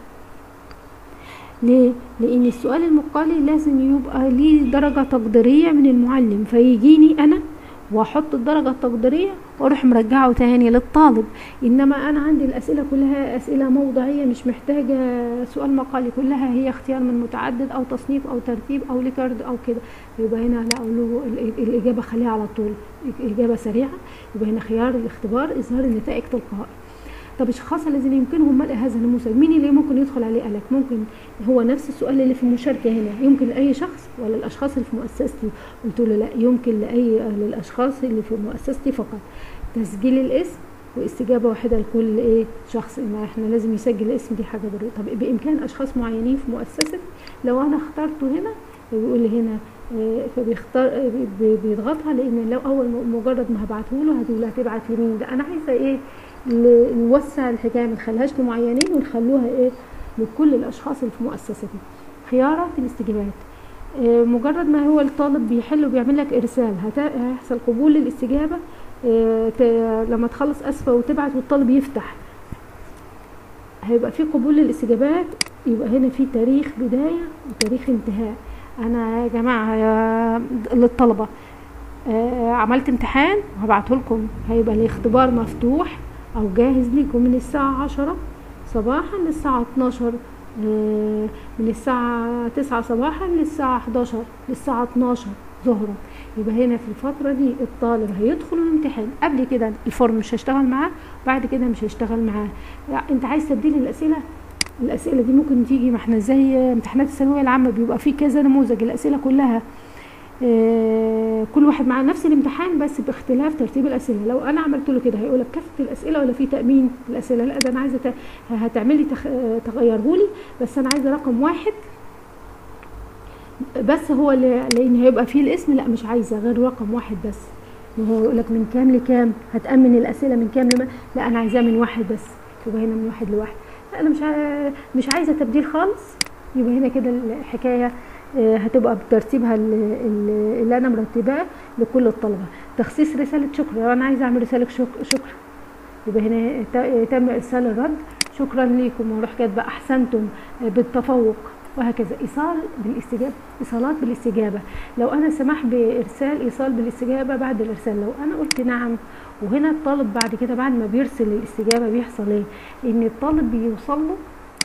ليه؟ لأن السؤال المقالي لازم يبقى ليه درجة تقديرية من المعلم فيجيني أنا وأحط الدرجة التقديرية وأروح مرجعه تاني للطالب إنما أنا عندي الأسئلة كلها أسئلة موضعية مش محتاجة سؤال مقالي كلها هي اختيار من متعدد أو تصنيف أو ترتيب أو ليكارد أو كده يبقى هنا لا أقول له ال- الإجابة خليها على طول إجابة سريعة يبقى هنا خيار الاختبار إظهار النتائج تلقائي طب الاشخاص الذين يمكنهم ملء هذا النموذج مين اللي ممكن يدخل عليه قالك ممكن هو نفس السؤال اللي في المشاركه هنا يمكن لاي شخص ولا الاشخاص اللي في مؤسستي قلت له لا يمكن لاي للاشخاص اللي في مؤسستي فقط تسجيل الاسم واستجابه واحده لكل ايه شخص ما احنا لازم يسجل الاسم دي حاجه ضروريه طب بامكان اشخاص معينين في مؤسستي لو انا اخترته هنا بيقول لي هنا آه، فبيختار آه، بي- بيضغطها لان لو اول م- مجرد ما هبعته له هتقول له هتبعت لمين ده انا عايزه ايه ل- نوسع الحكايه ما نخليهاش لمعينين ونخلوها ايه لكل الاشخاص اللي في مؤسستي خيارات الاستجابات آه، مجرد ما هو الطالب بيحل وبيعمل لك ارسال هت- هيحصل قبول للاستجابه آه، ت- لما تخلص اسفه وتبعت والطالب يفتح هيبقى في قبول للاستجابات يبقى هنا في تاريخ بدايه وتاريخ انتهاء انا يا جماعه يا للطلبه آه، عملت امتحان وهبعته لكم هيبقى الاختبار مفتوح او جاهز ليكم من الساعة عشرة صباحا للساعة 12 آه، من الساعة 9 صباحا للساعة 11 للساعة 12 ظهرا يبقى هنا في الفترة دي الطالب هيدخل الامتحان قبل كده الفورم مش هيشتغل معاه بعد كده مش هيشتغل معاه يعني انت عايز تبديل الاسئلة الاسئلة دي ممكن تيجي ما احنا زي امتحانات الثانوية العامة بيبقى فيه كذا نموذج الاسئلة كلها آه، كل واحد معاه نفس الامتحان بس باختلاف ترتيب الاسئله لو انا عملت له كده هيقول لك كافه الاسئله ولا في تامين الاسئله لا ده انا عايزه ت- هتعملي تخ... آه، تغيره لي بس انا عايزه رقم واحد بس هو اللي لان هيبقى فيه الاسم لا مش عايزه غير رقم واحد بس ما هو يقول لك من كام لكام هتامن الاسئله من كام لما لا انا عايزاه من واحد بس يبقى هنا من واحد لواحد لا انا مش ع... مش عايزه تبديل خالص يبقى هنا كده الحكايه آه، هتبقى بترتيبها ال- ال- اللي انا مرتباه لكل الطلبه تخصيص رساله شكر لو انا عايزه اعمل رساله شك- شكر يبقى هنا ت- تم ارسال الرد شكرا لكم واروح كاتبه احسنتم آه، بالتفوق وهكذا ايصال بالاستجابه ايصالات بالاستجابه لو انا سمح بارسال ايصال بالاستجابه بعد الارسال لو انا قلت نعم وهنا الطالب بعد كده بعد ما بيرسل الاستجابه بيحصل ايه ان الطالب بيوصل له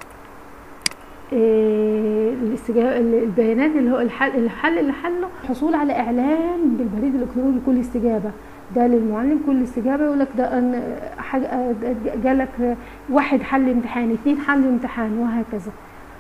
إيه الاستجابه البيانات اللي هو الحل الحل اللي حله حصول على اعلان بالبريد الالكتروني لكل استجابه ده للمعلم كل استجابه يقول لك ده أن حاجه جالك واحد حل امتحان اتنين حل امتحان وهكذا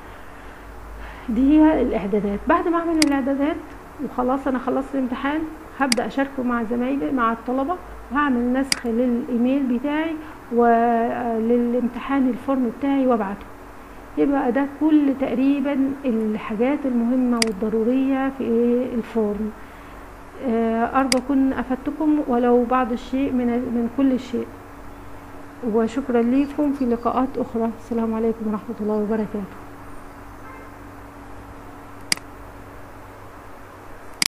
دي هي الاعدادات بعد ما اعمل الاعدادات وخلاص انا خلصت الامتحان هبدا اشاركه مع زمايلي مع الطلبه وهعمل نسخ للايميل بتاعي وللامتحان الفورم بتاعي وابعته يبقى ده كل تقريبا الحاجات المهمه والضروريه في الفورم ارجو اكون افدتكم ولو بعض الشيء من من كل شيء وشكرا لكم في لقاءات اخرى السلام عليكم ورحمه الله وبركاته